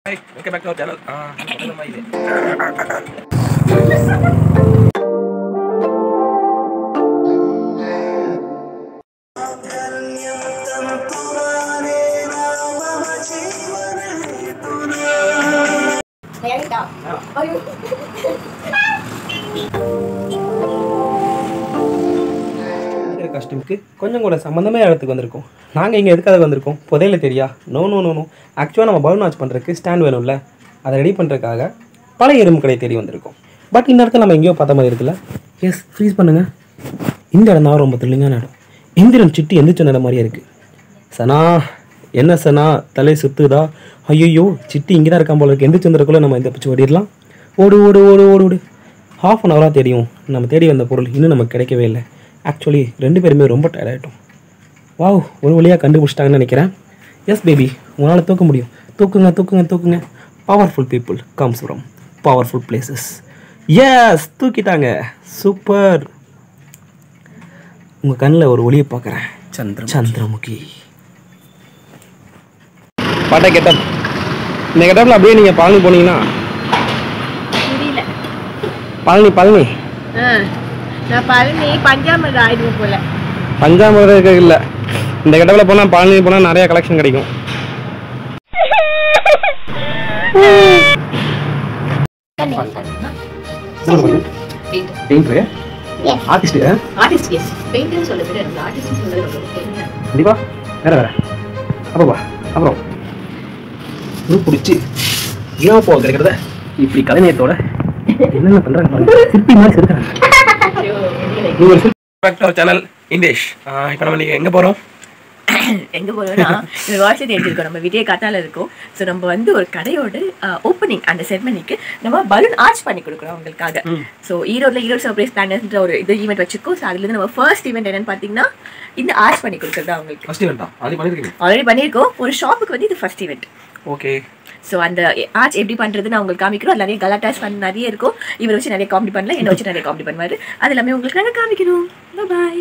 Hey, welcome back to our channel. Ah, ini nama ini. கஸ்டமுக்கு கொஞ்சம் கூட சம்மந்தமே இடத்துக்கு வந்திருக்கோம் நாங்கள் இங்கே எதுக்காக வந்திருக்கோம் புதையில தெரியா நோ நோ நோ நோ ஆக்சுவலாக நம்ம பலூன் வாட்ச் பண்ணுறதுக்கு ஸ்டாண்ட் வேணும்ல அதை ரெடி பண்ணுறதுக்காக பழைய எறும்பு கடை தேடி வந்திருக்கோம் பட் இந்த இடத்துல நம்ம எங்கேயோ பார்த்த மாதிரி இருக்குல்ல எஸ் ஃப்ரீஸ் பண்ணுங்கள் இந்த இடம் தான் ரொம்ப த்ரில்லிங்கான இடம் எந்திரன் சிட்டி எந்திரிச்ச இடம் மாதிரியே இருக்குது சனா என்ன சனா தலை சுத்துதா ஐயோ சிட்டி இங்கே தான் இருக்கான் போல இருக்கு எந்திரிச்சு வந்ததுக்குள்ளே நம்ம இந்த பிச்சு ஓடிடலாம் ஓடு ஓடு ஓடு ஓடு ஓடு ஹாஃப் அன் ஹவராக தெரியும் நம்ம தேடி வந்த பொருள் இன்னும் நமக்கு கிடைக்கவே இல்லை ஆக்சுவலி ரெண்டு பேருமே ரொம்ப tired ஆயிட்டோம் வாவ் ஒரு வழியாக கண்டுபிடிச்சிட்டாங்கன்னு நினைக்கிறேன் எஸ் பேபி உங்களால் தூக்க முடியும் தூக்குங்க தூக்குங்க தூக்குங்க powerful people comes from powerful places yes தூக்கிட்டாங்க சூப்பர் உங்கள் கண்ணில் ஒரு ஒளியை பார்க்குறேன் Chandra. சந்திரமுகி பாட்டா கெட்டப் இந்த கெட்டப்பில் அப்படியே நீங்கள் பழனி போனீங்கன்னா புரியல பழனி பழனி ஆ, நான் பழனி பஞ்சாமிரத ஆயிடுவோம் போல பஞ்சாமிரம் இருக்க இல்லை இந்த கெட்டப்பில் போனால் பழனி போனால் நிறைய கலெக்ஷன் கிடைக்கும் painter artist artist yes painter சொல்ல விட ஆர்டிஸ்ட் சொல்ல ரொம்ப கண்டிப்பா வேற வேற அப்பப்பா அப்புறம் குரூப் பிடிச்சி ஏன் போக கிடைக்கிறத இப்படி கலைஞயத்தோட என்னென்ன பண்றாங்க பாருங்க சிற்பி மாதிரி இருக்கிறாங்க நீங்க ஒரு சிற்பி Back to our channel, Indish. Ah, இப்போ நம்ம இன்னைக்கு எங்க போறோம் எங்க போறோம்னா இந்த வாட்ஸ்அப் தெரிஞ்சிருக்கோம் நம்ம விடிய காத்தால இருக்கோம் ஸோ நம்ம வந்து ஒரு கடையோட ஓப்பனிங் அந்த செரமனிக்கு நம்ம பலூன் ஆர்ச் பண்ணி கொடுக்குறோம் அவங்களுக்காக ஸோ ஈரோட்ல ஈரோடு சர்ப்ரைஸ் பிளானர்ன்ற ஒரு இது ஈவெண்ட் வச்சிருக்கோம் ஸோ அதுல இருந்து நம்ம ஃபர்ஸ்ட் ஈவெண்ட் என்னன்னு பார்த்தீங்கன்னா இந்த ஆர்ச் பண்ணி கொடுக்குறது அவங்களுக்கு ஃபர்ஸ்ட் இவெண்டா அது பண்ணிருக்கீங்க ஆல்ரெடி பண்ணியிருக்கோம் ஒரு ஷாப்புக்கு வந்து இது ஃபர்ஸ்ட் ஈவெண்ட் ஓகே ஸோ அந்த ஆர்ச் எப்படி பண்றதுன்னு அவங்களுக்கு காமிக்கிறோம் அதுல நிறைய கலாட்டாஸ் பண்ண நிறைய இருக்கும் இவரை வச்சு நிறைய காமெடி பண்ணல என்னை வச்சு நிறைய காமெடி பண்ணுவாரு அது எல்லாமே உங்களுக்கு நாங்கள் காமிக்கிறோம் பாய்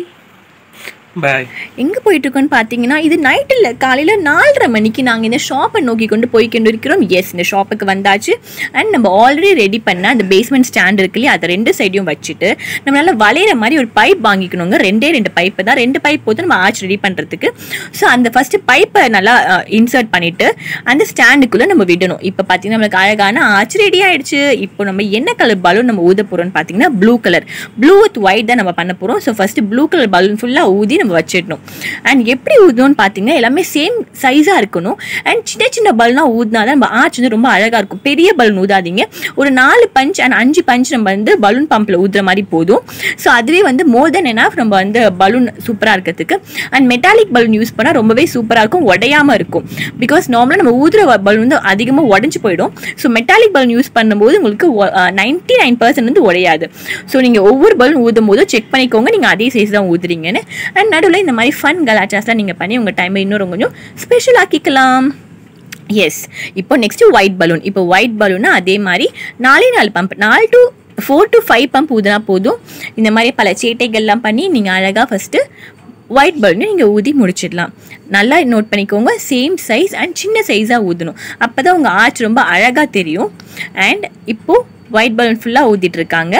பாய் எங்கே போயிட்டு இருக்கோம்னு பார்த்தீங்கன்னா இது நைட் இல்லை காலையில் நாலரை மணிக்கு நாங்கள் இந்த ஷாப்பை நோக்கி கொண்டு போய் கொண்டு இருக்கிறோம் எஸ் இந்த ஷாப்புக்கு வந்தாச்சு அண்ட் நம்ம ஆல்ரெடி ரெடி பண்ண அந்த பேஸ்மெண்ட் ஸ்டாண்ட் இருக்கு இல்லையா அதை ரெண்டு சைடையும் வச்சுட்டு நம்மளால வளையிற மாதிரி ஒரு பைப் வாங்கிக்கணுங்க ரெண்டே ரெண்டு பைப்பு தான் ரெண்டு பைப் போது நம்ம ஆர்ச் ரெடி பண்ணுறதுக்கு ஸோ அந்த ஃபஸ்ட்டு பைப்பை நல்லா இன்சர்ட் பண்ணிவிட்டு அந்த ஸ்டாண்டுக்குள்ளே நம்ம விடணும் இப்போ பார்த்தீங்கன்னா நம்மளுக்கு அழகான ஆர்ச் ரெடி ஆயிடுச்சு இப்போ நம்ம என்ன கலர் பலூன் நம்ம ஊத போகிறோம்னு பார்த்தீங்கன்னா blue colour blue with white தான் நம்ம பண்ண போகிறோம் so first blue colour balloon ஃபுல்லாக ஊதி நம்ம வச்சிடணும் அண்ட் எப்படி ஊதணும்னு பார்த்தீங்கன்னா எல்லாமே சேம் சைஸாக இருக்கணும் அண்ட் சின்ன சின்ன பலூனாக ஊதினா தான் நம்ம ஆர்ச் வந்து ரொம்ப அழகாக இருக்கும் பெரிய பலூன் ஊதாதீங்க ஒரு நாலு பஞ்ச் அண்ட் அஞ்சு பஞ்ச் நம்ம வந்து பலூன் பம்பில் ஊதுற மாதிரி போதும் ஸோ அதுவே வந்து மோர் தென் எனாஃப் நம்ம வந்து பலூன் சூப்பராக இருக்கிறதுக்கு அண்ட் மெட்டாலிக் பலூன் யூஸ் பண்ணால் ரொம்பவே சூப்பராக இருக்கும் உடையாம இருக்கும் பிகாஸ் நார்மலாக நம்ம ஊதுற பலூன் வந்து அதிகமாக உடஞ்சி போயிடும் ஸோ மெட்டாலிக் பலூன் யூஸ் பண்ணும்போது உங்களுக்கு நைன்டி நைன் பர்சன்ட் வந்து உடையாது ஸோ நீங்கள் ஒவ்வொரு பலூன் ஊதும் போதும் செக் பண்ணிக்கோங்க நீங்கள் அதே சைஸ் தான் ஊதுறீங்கன்னு அண்ட் நடுவில் இந்த மாதிரி ஃபன் கலாச்சாஸ்லாம் நீங்கள் பண்ணி உங்கள் டைமை இன்னும் கொஞ்சம் ஸ்பெஷல் ஆக்கிக்கலாம் எஸ் இப்போ நெக்ஸ்ட்டு ஒயிட் பலூன் இப்போ ஒயிட் பலூன்னா அதே மாதிரி நாலே நாலு பம்ப் நாலு two four two five pump ஊதுனா போதும் இந்த மாதிரி பல சேட்டைகள்லாம் பண்ணி நீங்கள் அழகாக ஃபஸ்ட்டு ஒயிட் பலூனை நீங்கள் ஊதி முடிச்சிடலாம் நல்லா நோட் பண்ணிக்கோங்க சேம் சைஸ் அண்ட் சின்ன சைஸாக ஊதணும் அப்போ தான் உங்கள் ஆர்ச் ரொம்ப அழகாக தெரியும் அண்ட் இப்போது ஒயிட் பலூன் ஃபுல்லாக ஊதிட்டு இருக்காங்க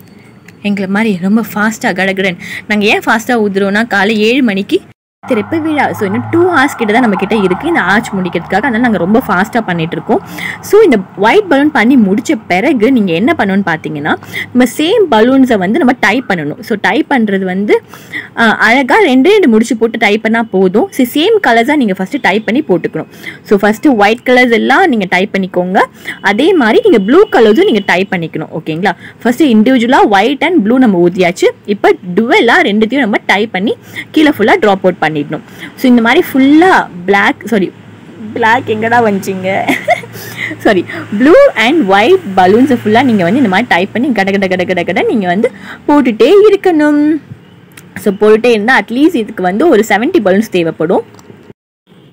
எங்களை மாதிரி ரொம்ப ஃபாஸ்ட்டாக கடகடன் நாங்கள் ஏன் ஃபாஸ்ட்டாக ஊதுறோம்னா காலை ஏழு மணிக்கு திறப்பு விழா ஸோ இன்னும் டூ ஹவர்ஸ் கிட்ட தான் நம்ம கிட்ட இருக்குது இந்த ஆர்ச் முடிக்கிறதுக்காக அதனால் நாங்கள் ரொம்ப ஃபாஸ்ட்டாக பண்ணிட்டு இருக்கோம் ஸோ இந்த ஒயிட் பலூன் பண்ணி முடிச்ச பிறகு நீங்கள் என்ன பண்ணணும்னு பார்த்தீங்கன்னா நம்ம சேம் பலூன்ஸை வந்து நம்ம டைப் பண்ணணும் ஸோ டைப் பண்ணுறது வந்து அழகாக ரெண்டு ரெண்டு முடிச்சு போட்டு டைப் பண்ணால் போதும் ஸோ சேம் கலர்ஸாக நீங்கள் ஃபஸ்ட்டு டைப் பண்ணி போட்டுக்கணும் ஸோ ஃபஸ்ட்டு ஒயிட் கலர்ஸ் எல்லாம் நீங்கள் டைப் பண்ணிக்கோங்க அதே மாதிரி நீங்கள் ப்ளூ கலர்ஸும் நீங்கள் டைப் பண்ணிக்கணும் ஓகேங்களா ஃபஸ்ட்டு இண்டிவிஜுவலாக ஒயிட் அண்ட் ப்ளூ நம்ம ஊற்றியாச்சு இப்போ டுவெல்லாக ரெண்டுத்தையும் நம்ம டைப் பண்ணி கீழே ஃபுல்லாக ட்ராப் அவுட் பண்ணிடணும் ஸோ இந்த மாதிரி ஃபுல்லாக பிளாக் சாரி பிளாக் எங்கடா வந்துச்சிங்க சாரி ப்ளூ அண்ட் ஒயிட் பலூன்ஸை ஃபுல்லாக நீங்கள் வந்து இந்த மாதிரி டைப் பண்ணி கட கட கட கட கட நீங்கள் வந்து போட்டுகிட்டே இருக்கணும் ஸோ போட்டுட்டே இருந்தால் அட்லீஸ்ட் இதுக்கு வந்து ஒரு 70 பலூன்ஸ் தேவைப்படும்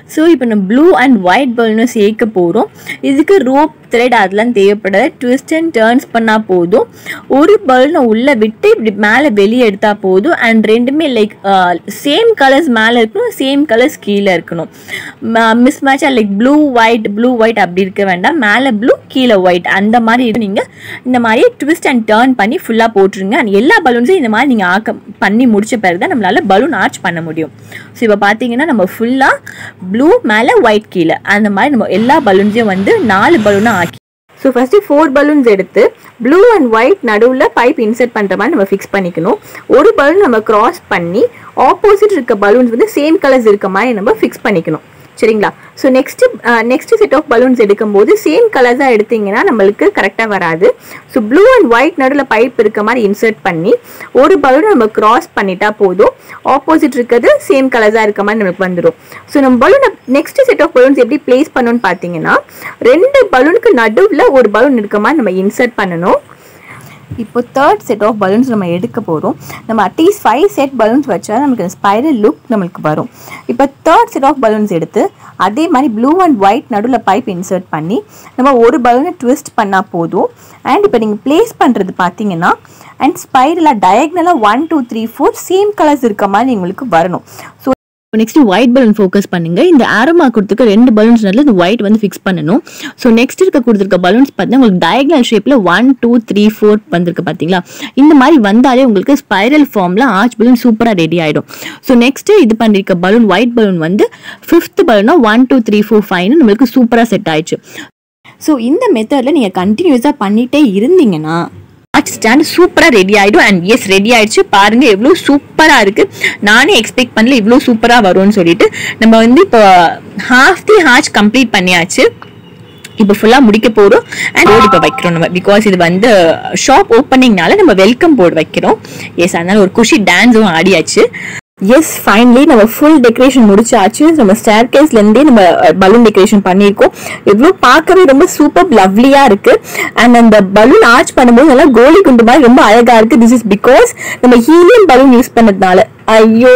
ஸோ இப்போ நம்ம ப்ளூ அண்ட் ஒயிட் பலூனும் சேர்க்க போகிறோம் இதுக்கு ரோப் த்ரெட் அதெல்லாம் தேவைப்படாது ட்விஸ்ட் அண்ட் டேர்ன்ஸ் பண்ணால் போதும் ஒரு பலூனை உள்ளே விட்டு இப்படி மேலே வெளியே எடுத்தால் போதும் அண்ட் ரெண்டுமே லைக் சேம் கலர்ஸ் மேலே இருக்கணும் சேம் கலர்ஸ் கீழே இருக்கணும் மிஸ் மேட்சாக like blue white blue white அப்படி இருக்க வேண்டாம் மேலே ப்ளூ கீழே ஒயிட் அந்த மாதிரி நீங்கள் இந்த மாதிரி ட்விஸ்ட் அண்ட் டேர்ன் பண்ணி ஃபுல்லாக போட்டுருங்க அண்ட் எல்லா பலூன்ஸையும் இந்த மாதிரி நீங்கள் ஆக்க பண்ணி முடிச்ச பிறகு தான் நம்மளால் பலூன் ஆர்ச் பண்ண முடியும் ஸோ இப்போ பார்த்தீங்கன்னா நம்ம ஃபுல்லாக ப்ளூ மேலே ஒயிட் கீழே அந்த மாதிரி நம்ம எல்லா பலூன்ஸையும் வந்து நாலு பலூனாக ஆக்கி ஸோ ஃபஸ்ட்டு ஃபோர் பலூன்ஸ் எடுத்து ப்ளூ அண்ட் ஒயிட் நடுவில் பைப் இன்சர்ட் பண்ணுற மாதிரி நம்ம ஃபிக்ஸ் பண்ணிக்கணும் ஒரு பலூன் நம்ம கிராஸ் பண்ணி ஆப்போசிட் இருக்க பலூன்ஸ் வந்து சேம் கலர்ஸ் இருக்க மாதிரி நம்ம ஃபிக்ஸ் பண்ணிக்கணும் சரிங்களா so next next set of balloons எடுக்கும்போது சேம் கலர்ஸாக எடுத்தீங்கன்னா நம்மளுக்கு கரெக்டாக வராது ஸோ ப்ளூ அண்ட் ஒயிட் நடுவில் பைப் இருக்க மாதிரி இன்சர்ட் பண்ணி ஒரு பலூன் நம்ம கிராஸ் பண்ணிட்டா போதும் ஆப்போசிட் இருக்கிறது சேம் கலர்ஸாக இருக்க மாதிரி நமக்கு வந்துடும் ஸோ நம்ம பலூனை நெக்ஸ்ட் செட் ஆஃப் பலூன்ஸ் எப்படி பிளேஸ் பண்ணணும்னு பார்த்தீங்கன்னா ரெண்டு பலூனுக்கு நடுவில் ஒரு பலூன் இருக்க மாதிரி நம்ம இன்சர்ட் பண்ணணும் இப்போ தேர்ட் செட் ஆஃப் பலூன்ஸ் நம்ம எடுக்க போகிறோம் நம்ம அட்லீஸ்ட் ஃபைவ் செட் பலூன்ஸ் வச்சா நமக்கு ஸ்பைரல் லுக் நம்மளுக்கு வரும் இப்போ தேர்ட் செட் ஆஃப் பலூன்ஸ் எடுத்து அதே மாதிரி ப்ளூ அண்ட் ஒயிட் நடுவில் பைப் இன்சர்ட் பண்ணி நம்ம ஒரு பலூனை ட்விஸ்ட் பண்ணால் போதும் அண்ட் இப்போ நீங்கள் ப்ளேஸ் பண்ணுறது பார்த்தீங்கன்னா அண்ட் ஸ்பைரலாக டயக்னலாக one two three four same colours இருக்க மாதிரி உங்களுக்கு வரணும் so next white balloon focus பண்ணுங்க இந்த ஆரோமா கொடுத்துருக்க ரெண்டு பலூன்ஸ் இந்த ஒயிட் வந்து ஃபிக்ஸ் பண்ணணும் ஸோ நெக்ஸ்ட் இருக்க கொடுத்துருக்க பலூன்ஸ் பார்த்தீங்கன்னா உங்களுக்கு டயக்னல் ஷேப்பில் ஒன் டூ த்ரீ ஃபோர் வந்திருக்கு பார்த்தீங்களா இந்த மாதிரி வந்தாலே உங்களுக்கு ஸ்பைரல் ஃபார்மில் ஆர்ச் பலூன் சூப்பராக ரெடி ஆகிடும் ஸோ நெக்ஸ்ட் இது பண்ணிருக்க பலூன் ஒயிட் பலூன் வந்து ஃபிஃப்த் பலூனா ஒன் டூ த்ரீ ஃபோர் ஃபைவ்னு நம்மளுக்கு சூப்பராக செட் ஆயிடுச்சு ஸோ இந்த மெத்தடில் நீங்கள் கண்டினியூஸாக பண்ணிகிட்டே இருந்தீங்கன்னா ஆர்ச் ஸ்டாண்ட் சூப்பராக ரெடி ஆகிடும் அண்ட் எஸ் ரெடி ஆயிடுச்சு பாருங்க எவ்வளோ சூப்பராக இருக்கு நானே எக்ஸ்பெக்ட் பண்ணல இவ்வளோ சூப்பராக வரும்னு சொல்லிட்டு நம்ம வந்து இப்போ ஹாஃப் தி ஹார்ச் கம்ப்ளீட் பண்ணியாச்சு இப்போ ஃபுல்லாக முடிக்க போகிறோம் அண்ட் போர்டு இப்போ வைக்கிறோம் நம்ம பிகாஸ் இது வந்து ஷாப் ஓப்பனிங்னால நம்ம வெல்கம் போர்டு வைக்கிறோம் எஸ் அதனால ஒரு குஷி டான்ஸும் ஆடியாச்சு எஸ் ஃபைனலி நம்ம ஃபுல் டெக்கரேஷன் முடிச்சாச்சு நம்ம ஸ்டேர் கேஸ்லேருந்தே நம்ம பலூன் டெக்கரேஷன் பண்ணியிருக்கோம் எவ்வளோ பார்க்கவே ரொம்ப சூப்பர் லவ்லியாக இருக்கு அண்ட் அந்த பலூன் ஆர்ச் பண்ணும்போது நல்லா கோலி குண்டு மாதிரி ரொம்ப அழகாக இருக்கு திஸ் இஸ் பிகாஸ் நம்ம ஹீலியம் பலூன் யூஸ் பண்ணதுனால ஐயோ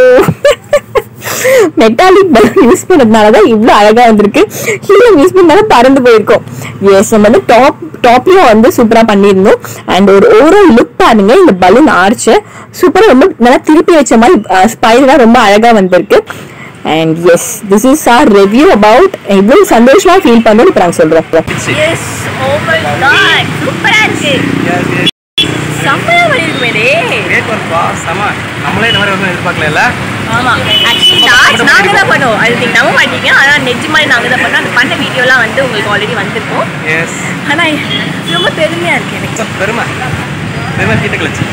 மெட்டாலிக் பலூன் யூஸ் பண்ணதுனால தான் இவ்வளோ அழகாக வந்திருக்கு ஹீலியம் யூஸ் பண்ணால பறந்து போயிருக்கோம் எஸ் நம்ம வந்து டாப் டாப்லயும் வந்து சூப்பராக பண்ணியிருந்தோம் அண்ட் ஒரு ஓவரால் லுக் பாருங்க இந்த பலூன் ஆர்ச்சை சூப்பராக ரொம்ப நல்லா திருப்பி வச்ச மாதிரி ஸ்பைரலாக ரொம்ப அழகாக வந்திருக்கு and yes this is our review about இவ்வளோ சந்தோஷமா ஃபீல் பண்ணணும் இப்போ நாங்கள் சொல்கிறோம் எஸ் ஓ மை காட் சூப்பராக இருக்கு செம்மையாக பண்ணியிருக்குமே கிரேட் ஒர்க்பா செம நம்மளே இந்த மாதிரி ஒன்றும் எதிர்பார்க்கல ஆமா ஆக்சுவலி லாஸ்ட் நாங்க தான் பண்ணோம் அது நீங்க நம்ப மாட்டீங்க ஆனா நெஜ் மாதிரி நாங்க தான் பண்ணோம் அந்த பண்ண வீடியோலாம் வந்து உங்களுக்கு ஆல்ரெடி வந்திருக்கும் எஸ் ஆனா ரொம்ப பெருமையா இருக்கு எனக்கு பெருமை பெருமை கீட்ட கழிச்சு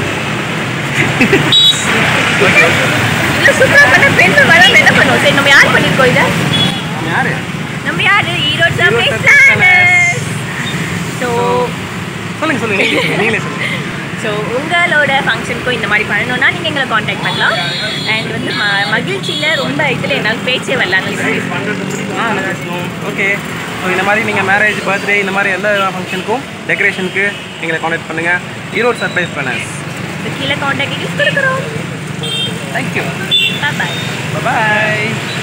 இல்ல சூப்பரா பண்ண பெருமை வராம என்ன பண்ணுவோம் சரி நம்ம யார் பண்ணிருக்கோம் இதை யாரு நம்ம யாரு ஈரோடு சர்ப்ரைஸ் பிளானர்ஸ் ஸோ சொல்லுங்க சொல்லுங்க நீங்களே நீங்களே சொல்லுங்க ஸோ உங்களோட ஃபங்க்ஷனுக்கும் இந்த மாதிரி பண்ணணும்னா நீங்கள் எங்களை காண்டாக்ட் பண்ணலாம் அண்ட் வந்து ம மகிழ்ச்சியில் ரொம்ப இதில் என்னால் பேச்சே வரலாங்க ஆ ஓகே ஸோ இந்த மாதிரி நீங்கள் மேரேஜ் பர்த்டே இந்த மாதிரி எந்த ஃபங்க்ஷனுக்கும் டெக்கரேஷனுக்கு எங்களை காண்டாக்ட் பண்ணுங்கள் ஈரோடு சர்ப்ரைஸ் பிளானர்ஸ் கீழே காண்டாக்ட் டீட்டெயில்ஸ் கொடுக்குறோம் தேங்க்யூ பாய் பாய்